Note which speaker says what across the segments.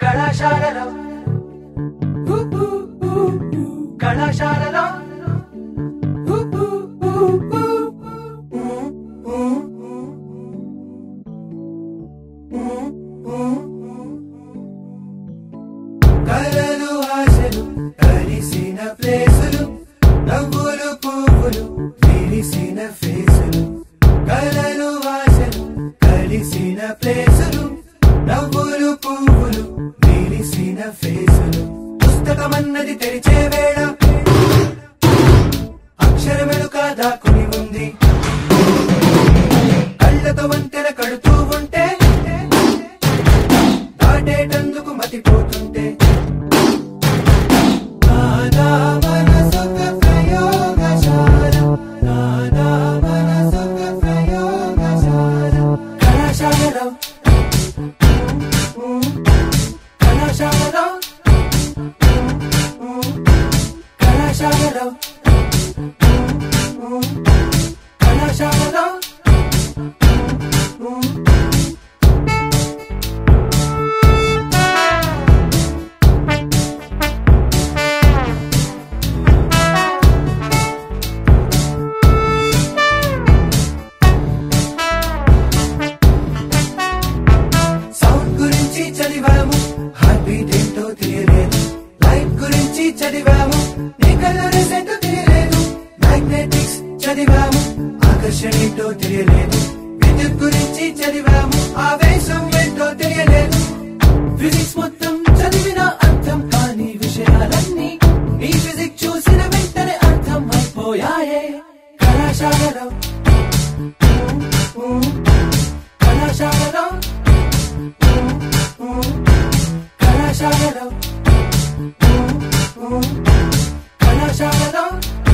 Speaker 1: కళాశాలలో ఊ, ఊ, ఊ, ఊ. కళాశాలలో ఊ, ఊ, ఊ, ఊ. కలలు ఆశలు కలిసిన ప్లేసులు నవ్వులు పువ్వులు విరిసిన ఫేసులు కలలు ఆశలు కలిసిన ప్లేసులు నవ్వులు పువ్వులు విరిసిన ఫేసులు పుస్తకమన్నది తెరిచే వేళ అక్షరమెలుక దాక్కుని ఉంది కళ్ళతో వంతెన కడుతూ ఉంటే దాటేటందుకు మతిపోతుంటే నానా మనసొక ప్రయోగశాల నానా మనసొక ప్రయోగశాల కళాశాలలో కళాశాలలో కళాశాలలో కళాశాలలో సౌండ్ గురించి చదివాము హార్ట్ బీట్ ఏంటో తెలియలేదు లైట్ గురించి చదివాము నీ కళ్ళు రిజెంట్ తెలియలేదు మ్యాగ్నెటిక్స్ చదివాము ఆకర్షణ ఏంటో తెలియలేదు విద్యుత్ గురించి చదివాము ఆవేశం ఏంటో తెలియలేదు ఫిజిక్స్ మొత్తం చదివిన అర్థం కాని విషయాలన్నీ నీ ఫిజిక్స్ చూసిన వెంటనే అర్థం అయిపోయాయే కళాశాలలో కళాశాలలో కళాశాలలో కళాశాలలో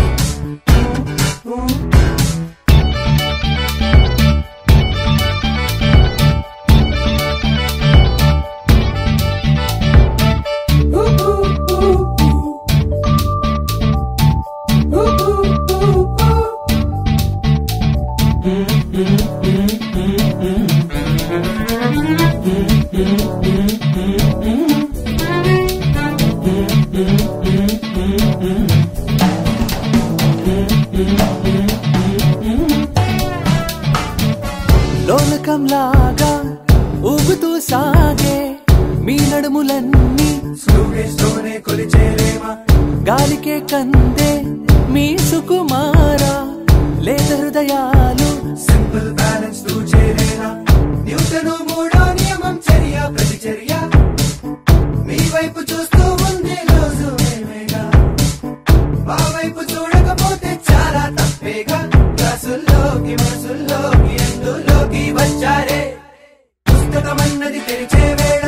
Speaker 2: లోలకంలాగా ఊగుతూ సాగే మీ నడుములన్నీ
Speaker 1: స్లూగేస్తూనే కొలిచేలేమా
Speaker 2: గాలికే కందే మీ సుకుమారా లేత హృదయాలు
Speaker 1: సింపుల్ బ్యాలెన్స్ తూ చేరేనా న్యూటను మూడో నియమం చర్య ప్రతిచర్య మీ వైపు చూస్తూ ఉంది రోజు మేమేగా మా వైపు చూడకపోతే చాలా తప్పేగా క్లాసుల్లోకి మనసుల్లోకి ఎందులోకి వచ్చారే పుస్తకమన్నది తెరిచే వేళ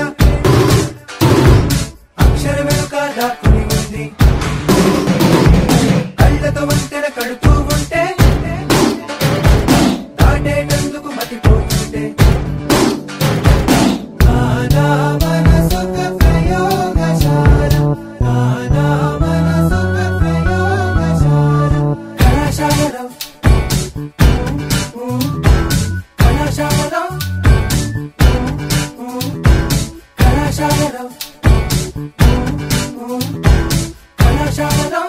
Speaker 1: అక్షరమెలుక దాక్కుని ఉంది కళ్ళతో వంతెన కడుతూ ఉంటే దాటేటందుకు మతిపోతుంటే నానా మనసొక ప్రయోగశాల నానా మనసొక ప్రయోగశాల కళాశాలలో కళాశాలలో కళాశాలలో కళాశాలలో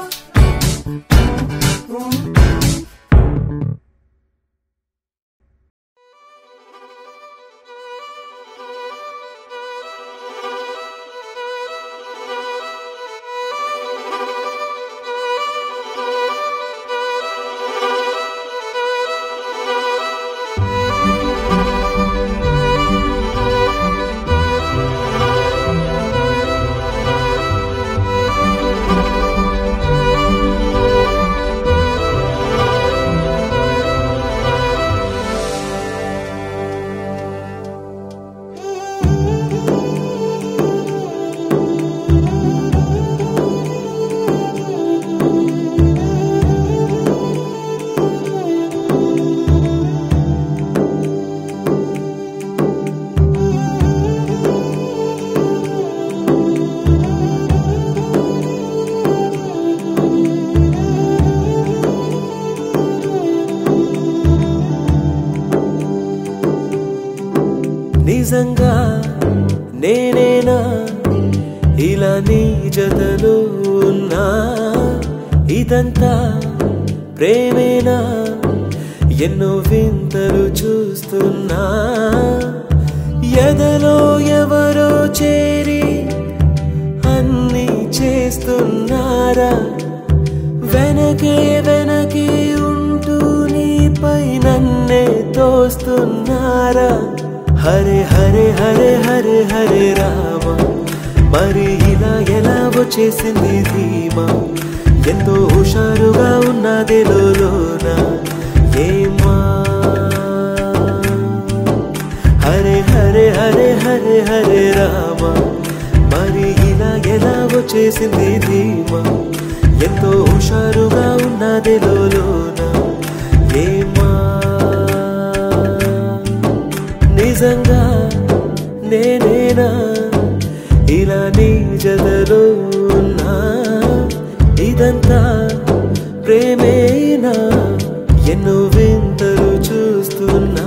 Speaker 2: నిజంగా నేనేనా ఇలా నీ జతలో ఉన్నా ఇదంతా ప్రేమేనా ఎన్నో వింతలు చూస్తున్నా ఎదలో ఎవరో చేరి అన్ని చేస్తున్నారా వెనకే వెనకే ఉంటూ నీపై నన్నే తోస్తున్నారా హరే హరే హరే హరే హరే రామ మరి ఇలా ఎలా వచ్చేసింది ధీమా ఎంతో హుషారుగా ఉన్నది లోన ఏమా హరే హరే హరే హరే హరే రామ మరి ఇలా ఎలా వచ్చేసింది ధీమా ఎంతో హుషారుగా ఉన్నది లోన ఏమా నిజంగా నేనేనా ఇలా నీ జతలో ఉన్నా ఇదంతా ప్రేమేనా ఎన్నో వింతలు చూస్తున్నా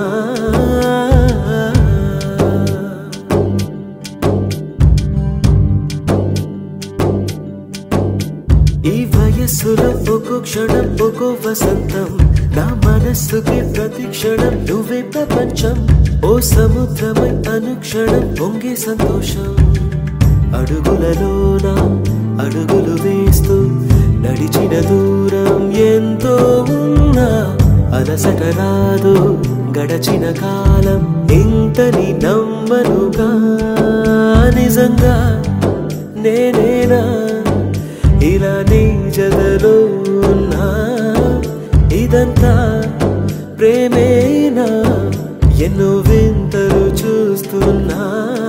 Speaker 2: ఈ వయస్సులో ఒక్కో క్షణం ఒక్కో వసంతం నా మనస్సుకి ప్రతి క్షణం నువ్వే ప్రపంచం ఓ సముద్రమై అనుక్షణం పొంగే సంతోషం అడుగులలోన అడుగులు వేస్తూ నడిచిన దూరం ఎంతో ఉన్నా అలసట రాదు గడచిన కాలం ఇంతని నమ్మనుగా నిజంగా నేనేనా ఇలా నీ జతలో ఉన్నా ఇదంతా ప్రేమేనా ఎన్నో వింతలు చూస్తున్నా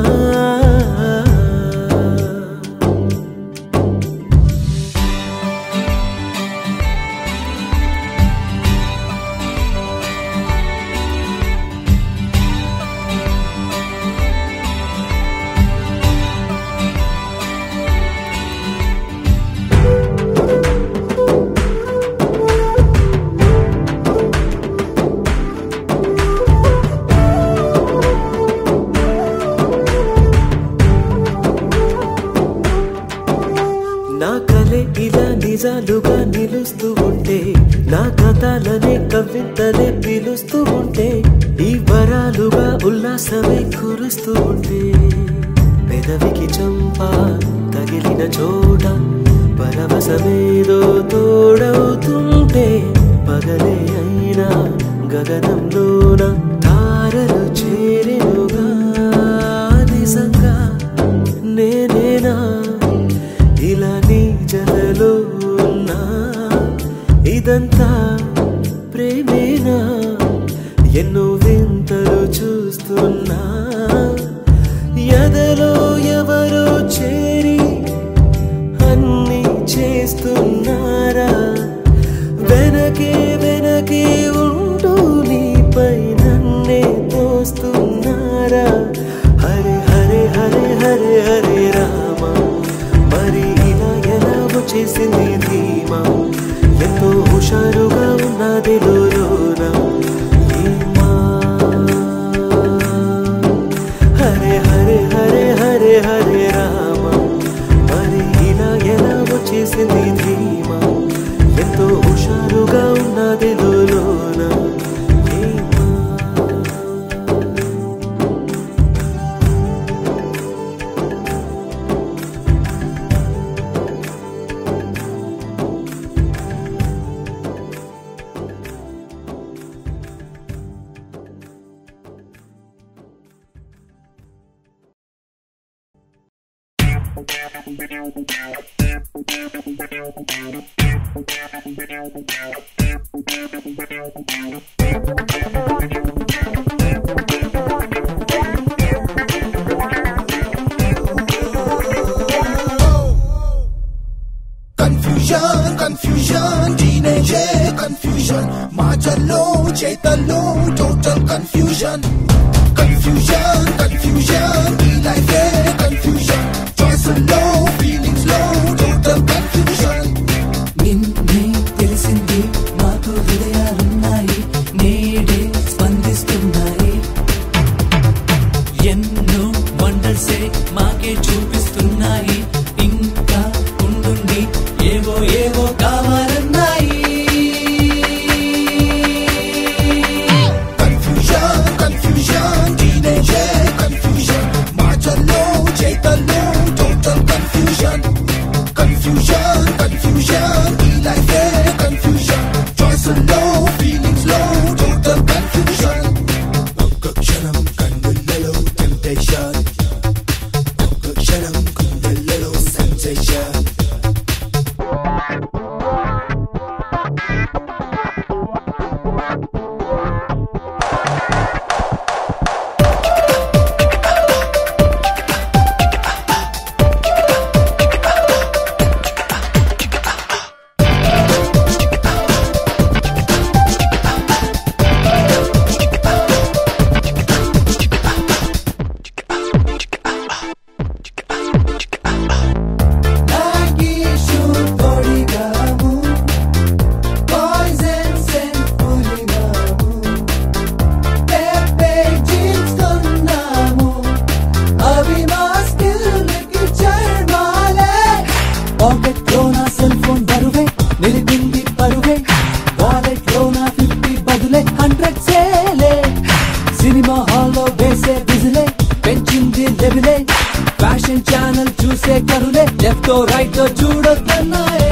Speaker 2: నా కలే ఇలా నిజాలుగా నిలుస్తూ ఉంటే నా కథలనే కవితలే పిలుస్తూ ఉంటే ఈ వరాలుగా ఉల్లాసమే కురుస్తూ ఉంటే పెదవికి చంప తగిలిన చోట పరవశమేదో తోడవుతుంటే పగలే అయినా గగనంలోన తారలు చేరినుగా నిజంగా నేనేనా ఇలా నీ జతలో ఉన్నా ఇదంతా ప్రేమేనా ఎన్నో వింతలు చూస్తున్నా ఎదలో ఎవరో చేరి అన్ని చేస్తున్నారా వెనకే వెనకే ఉంటూ నీపై నన్నే తోస్తున్నారా హరే హరే హరే హరే హరే రామ మరి ఇలా ఎలా వచ్చేసింది ధీమా ఎంతో హుషారుగా ఉన్నది లోన ఏమా హరే హరే హరే హరే హరే రామ మరి ఇలా ఎలా వచ్చేసింది ధీమా ఎంతో హుషారుగా ఉన్నది లోన ఏమా
Speaker 3: Confusion, confusion, teenage confusion. మాటల్లో చేతల్లో total confusion. Confusion, confusion, ఈ life confusion. Choice లో feelings లో total confusion.
Speaker 4: నిన్నే తెలిసింది మాకు హృదయాలున్నాయి నేడే స్పందిస్తున్నాయి ఎన్నో వండర్సే మాకే చూపిస్తున్నాయి
Speaker 3: చేతల్లో టోటల్ కన్ఫ్యూజన్ కన్ఫ్యూజన్ కన్ఫ్యూజన్ ఈ లైఫే కన్ఫ్యూజన్ చాయిస్ లో ఫీలింగ్స్ లో టోటల్ కన్ఫ్యూజన్ ఒక్క క్షణం కన్నులలో టెంప్టేషన్ ఒక్క క్షణం గుండెలలో సెన్సేషన్
Speaker 4: పాకెట్ లో నా సెల్ ఫోన్ బరువే నిలిపింది పరువే వాలెట్ లో నా ఫిఫ్టీ బదులే హండ్రెడ్ సేలే సినిమా హాల్లో వేసే బిజులే పెంచింది లెవిలే ఫ్యాషన్ ఛానల్ చూసే కరులే లెఫ్ట్ రైట్ చూడొద్దన్నాయే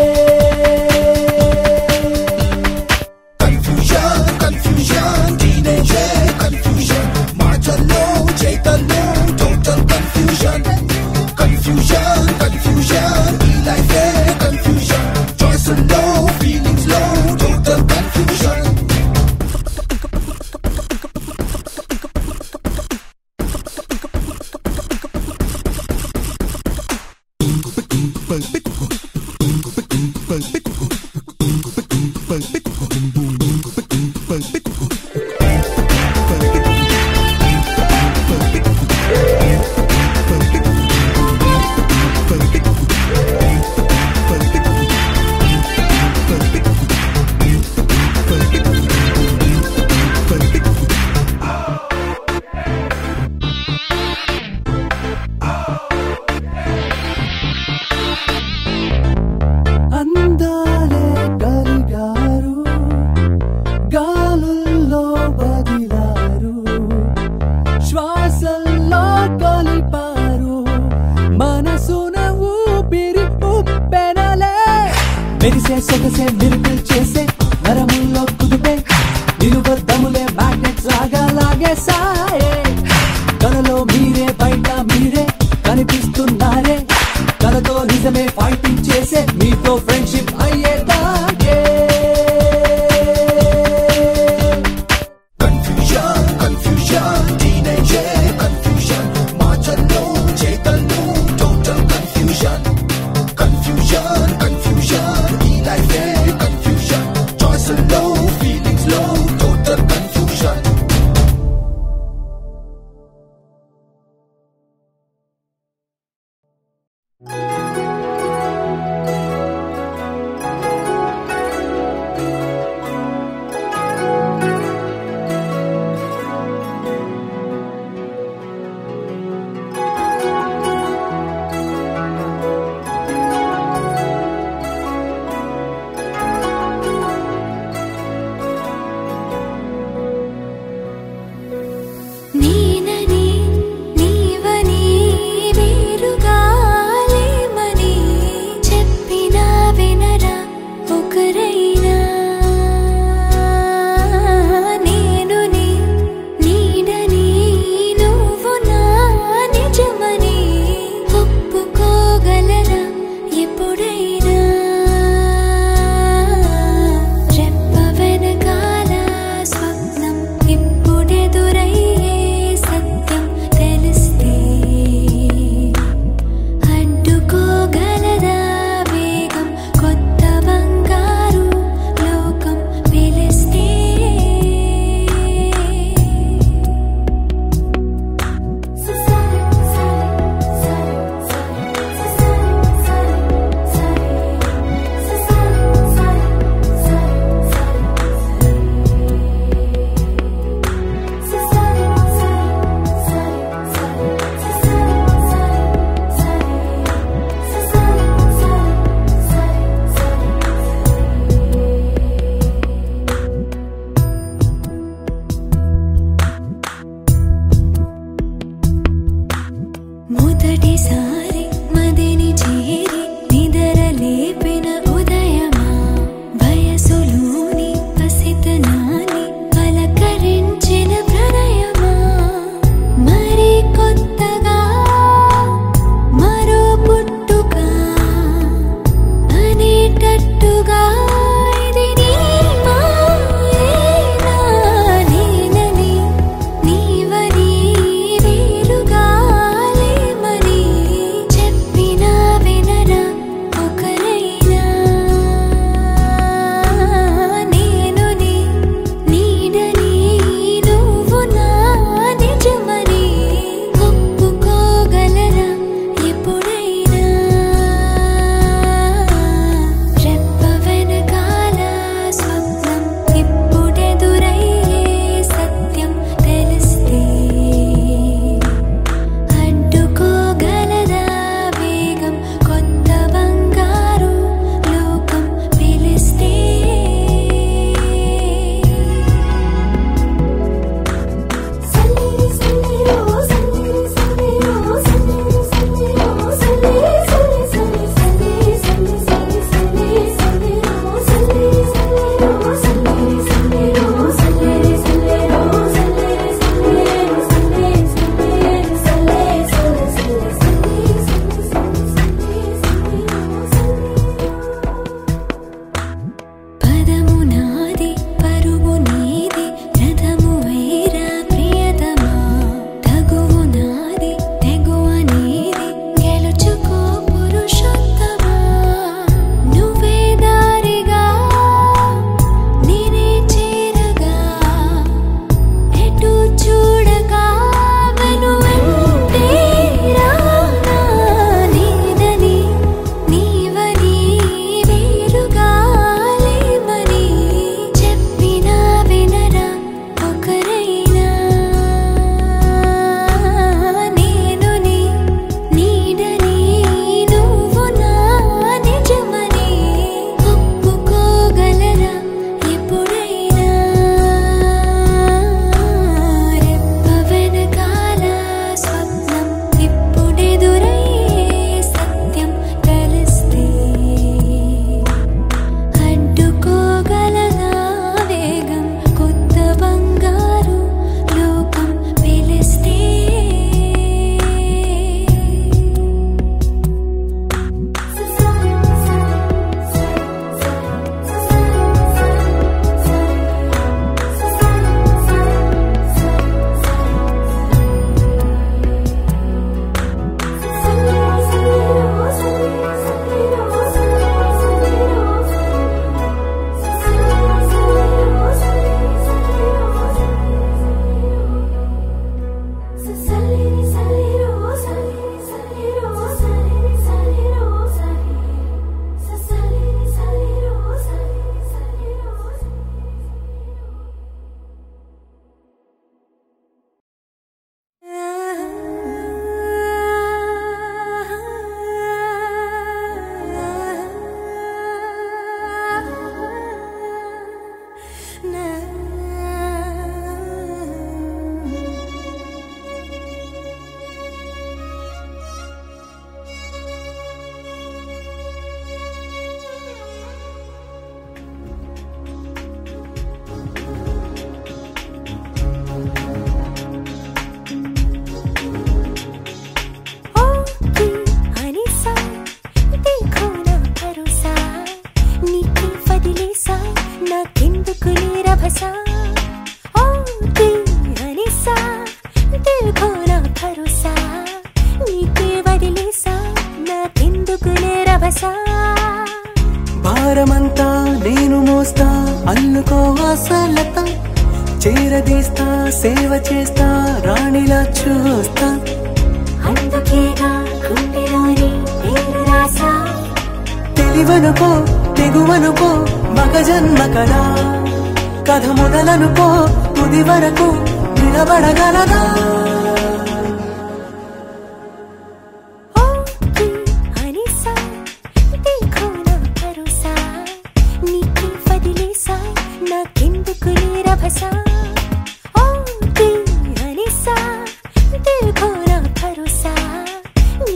Speaker 3: కన్ఫ్యూజన్ కన్ఫ్యూజన్ టీనేజే కన్ఫ్యూజన్ మాటల్లో చేతల్లో టోటల్ కన్ఫ్యూజన్ కన్ఫ్యూజన్ కన్ఫ్యూజన్ ఈ లైఫే కన్ఫ్యూజన్ చాయిస్ లో ఫీలింగ్స్ లో టోటల్ కన్ఫ్యూజన్
Speaker 4: అందాలే కలిగారు గాలుల్లో బదిలారు శ్వాసల్లో కలిపారు మనసున ఊపిరి ఉప్పెనలే మెరిసే సొగసే మిరుపులు చేసే నరముల్లో కుదిపే నిలువద్దములే మ్యాగ్నెట్స్ లాగా లాగే సాయే కలలో మీరే బయట మీరే కనిపిస్తున్నారే కలతో నిజమే ఫైటింగ్ చేసే మీతో ఫ్రెండ్షిప్ అయ్యేదాకే
Speaker 3: కన్ఫ్యూజన్ కన్ఫ్యూజన్ టీనేజే కన్ఫ్యూజన్ మాటల్లో చేతల్లో టోటల్ కన్ఫ్యూజన్ కన్ఫ్యూజన్ కన్ఫ్యూజన్ ఈ లైఫే కన్ఫ్యూజన్ చాయిస్ లో ఫీలింగ్స్ లో టోటల్ కన్ఫ్యూజన్
Speaker 5: నీనని నీవని వేరుగాలే మొదటిసారి మదిని చేరి నిదర లేపిన ఉదయమా వయసులోని పసితనాన్ని పలకరించిన ప్రణయమా మరి కొత్తగా మరో పుట్టుక అనేటట్టుగా ఇది నీ మాయేనా నేనని నీవని వేరుగా లేమని చెప్పినా వినరా ఒకరైనా నేను నీ నీడని నువ్వు నా నిజమని ఒప్పుకోగలరా ఎప్పుడైనా రెప్ప వెనకాల స్వప్నం ఇప్పుడెదురయ్యే సత్యం తెలిస్తే అడ్డుకోగలదా వేగం కొత్త బంగారు లోకం పిలిస్తే సల్లిరి సల్లిరో సల్లిరి సల్లిరో సల్లిరి సల్లిరో సల్లిరి సల్లి సల్లి సల్లి సల్లి సల్లి సల్లి సల్లిరో సల్లిరి సల్లిరో సల్లిరి సల్లిరో సల్లిరి సల్లిరో సల్లిరి సల్లిరో సల్లి సల్లి సల్లి సల్లి పదము నాది పరువు నీది రథము వేరా ప్రియతమా తగువు నాది తెగువ నీది గెలుచుకో పురుషోత్తమా నువ్వే దారిగా నేనే చేరగా ఎటు చూడగా వెను వెంటే రానా నేనని నీవని వేరుగా లేమని చెప్పినా వినరా ఒకరైనా నేను నీ నీడని నువ్వు నా నిజమని ఒప్పుకోగలరా ఎప్పుడైనా రెప్ప వెనకాల స్వప్నం ఇప్పుడెదురయ్యే సత్యం తెలిస్తే అడ్డుకోగలదా వేగం కొత్త బంగారు లోకం పిలిస్తే
Speaker 2: భారమంతా నేను మోస్తా అల్లుకో ఆశలత చేరదీస్తా సేవ చేస్తా రాణిలా చూస్తా
Speaker 5: అందుకేగా గుండెలోని పేరు రాసా
Speaker 2: తెలివనుకో తెగువనుకో మగ జన్మ కదా కథ మొదలనుకో తుది వరకు నిలబడగలదా
Speaker 5: ఓకే అనిసా देखो ना भरोसा నీకే వదిలేసా నాకెందుకు లేరా భసా ఓకే అనిసా देखो ना భరోసా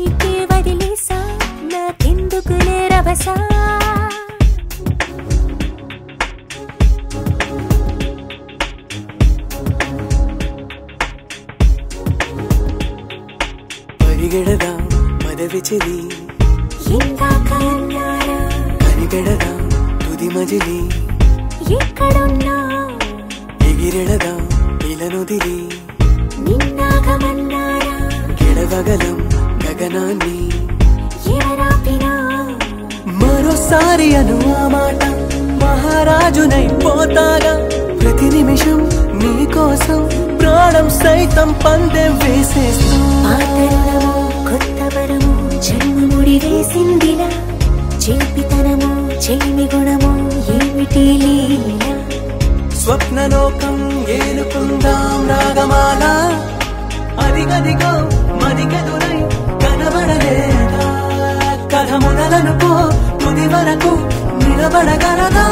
Speaker 2: పదవి చెలి
Speaker 5: ఇందాక అన్నారా
Speaker 2: కనిపెడదా తుది మజిలి
Speaker 5: ఎక్కడున్నా
Speaker 2: ఎగిరెడదా ఇలనుదిలి
Speaker 5: నిన్నాగమన్నారా
Speaker 2: గెడవగలం గగనాన్ని
Speaker 5: ఎవరాపినా
Speaker 2: మరోసారి అను ఆ మాట మహారాజునై పోతాగా ప్రతి నిమిషం నీ కోసం ప్రాణం సైతం పందెం వేసేస్తా
Speaker 5: పాతరుణము కొత్త వరము జన్మముడి వేసిందిలా చేపితనము చెలిమి గుణము ఏమిటి లీల
Speaker 2: స్వప్నలోకం ఏలుకుందాం రాగమాల అదిగదిగో మదిగెదురై కనబడలేదా కథ మొదలనుకో తుది వరకు నిలబడగలదా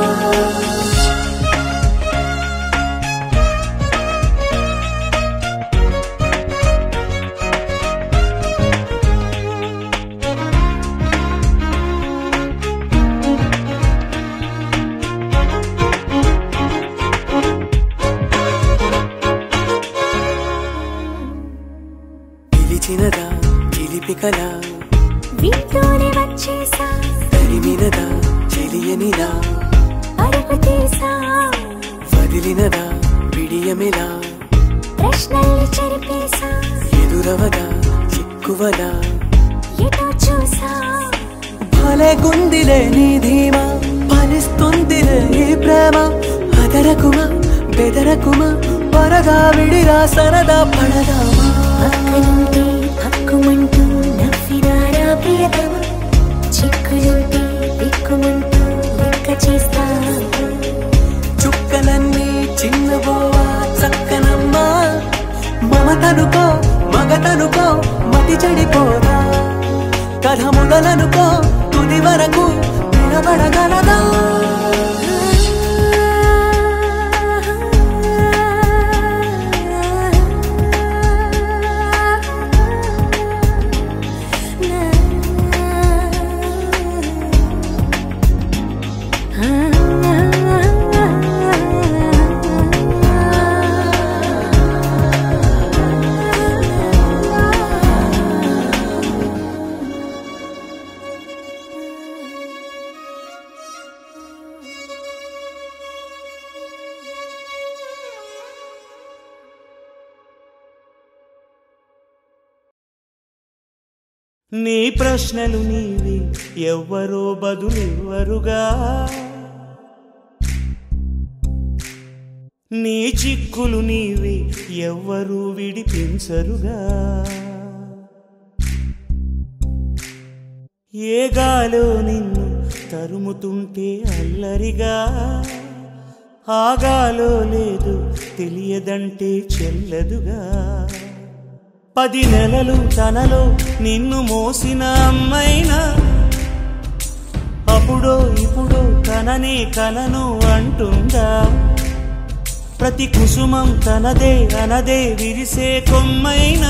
Speaker 2: పిలిచినదా చిలిపికలా
Speaker 5: వింటూనే వచ్చేసా
Speaker 2: తరిమినదా చెలియనిలా
Speaker 5: అరుపు తీసా
Speaker 2: వదిలినదా విడియమిలా
Speaker 5: ప్రశ్నల్ని చెరిపేసా
Speaker 2: ఎదురవదా చిక్కువదా
Speaker 5: ఎటో చూసా
Speaker 2: భలే గుందిలే నీ ధీమా ఫలిస్తుందిలే ఈ ప్రేమ అదరకుమా బెదరకుమా పరదా విడిరా సరదా పడదామా
Speaker 5: పక్కనుంటే హక్కుమంటూ నవ్వినారా ప్రియతమ చిక్కులుంటే దిక్కుమంటూ లెక్క చేస్తా
Speaker 2: చుక్కలన్నీ చిన్నబోవా చక్కనమ్మా మమతనుకో మగతనుకో మతి చెడిపోదా కథ మొదలనుకో తుది వరకు నిలబడగలదా
Speaker 6: నీ ప్రశ్నలు నీవి ఎవ్వరో బదులివ్వరుగా నీ చిక్కులు నీవి ఎవ్వరూ విడిపించరుగా ఏ గాలో నిన్ను తరుముతుంటే అల్లరిగా ఆగాలో లేదు తెలియదంటే చెల్లదుగా పది నెలలు తనలో నిన్ను మోసిన అమ్మైనా అప్పుడో ఇప్పుడో తననే కనను అంటుందా ప్రతి కుసుమం తనదే అనదే విరిసే కొమ్మైనా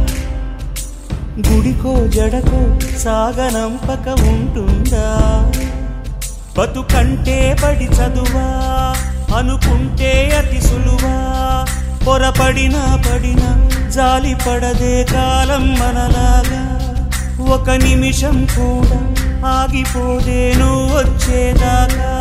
Speaker 6: గుడికో జడకో సాగనంపక ఉంటుందా బతుకంటే పడి చదువా అనుకుంటే అతి సులువా పొరపడినా పడినా జాలి పడదే కాలం మనలాగా ఒక నిమిషం కూడా ఆగిపోదే నువ్వు వచ్చేదాకా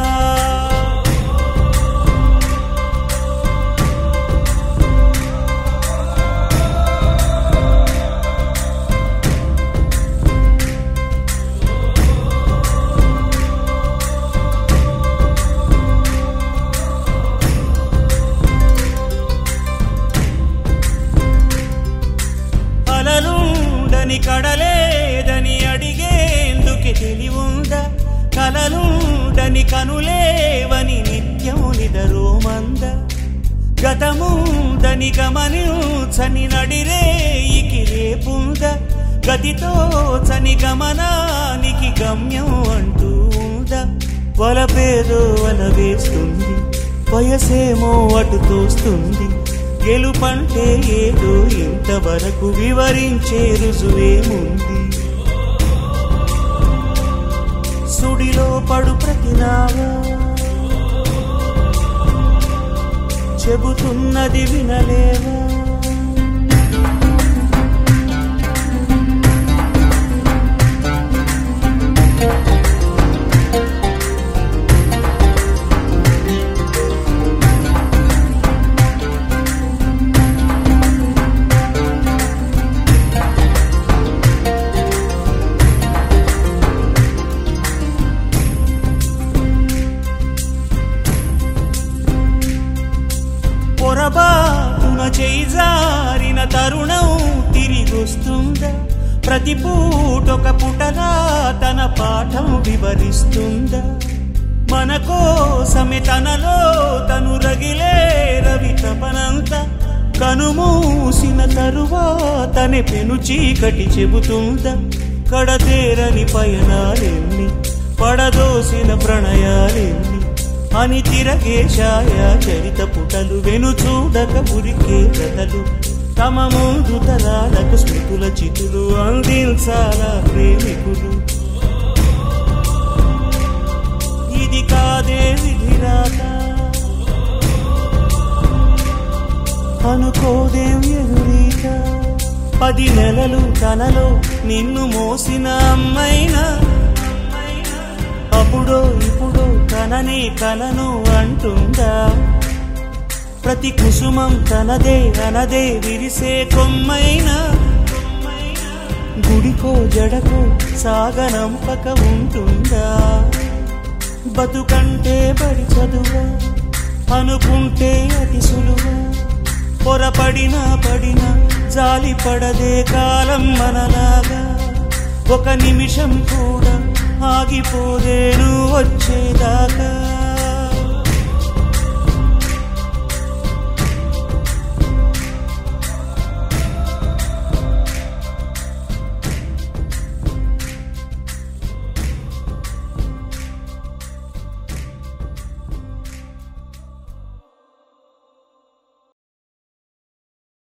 Speaker 6: అలలుండని కడలేదని అడిగేందుకే తెలివుందా కలలుండని కనులేవని నిత్యం నిదరోమంద గతముందని గమనించని నడిరేయికి రేపుంద గతితో చని గమనానికి గమ్యం అంటూ ఉందా వలపేదో వల వేస్తుంది వయసేమో అటు తోస్తుంది గెలుపంటే ఏదో ఇంతవరకు వివరించే రుజువేముంది సుడిలో పడు ప్రతి నావా చెబుతున్నది వినలేవా పూటొక పుటలా తన పాఠం వివరిస్తుందా మన కోసమే తనలో తను రగిలే రవి తపనంత కనుమూసిన తరువాతనే పెను చీకటి చెబుతుందా కడతేరని పయనాలెన్ని పడదోసిన ప్రణయాలెన్ని అని తిరగే ఛాయా చరిత పుటలు వెను చూడక ఉరికే కథలు తమ ముందు తరాలకు స్మృతుల చితులు అందించాలా ప్రేమికులు ఇది కాదే విధిరాత అనుకోదేం ఎదురీత పది నెలలు తనలో నిన్ను మోసిన అమ్మైనా అప్పుడో ఇప్పుడో కనని కలను అంటుందా ప్రతి కుసుమం తనదే అనదే విరిసే కొమ్మైనా గుడికో జడకో సాగనంపక ఉంటుందా బతుకంటే బడి చదువా అనుకుంటే అతి సులువా పొరపడినా పడినా జాలి పడదే కాలం మనలాగా ఒక నిమిషం కూడా ఆగిపోదేను వచ్చేదాకా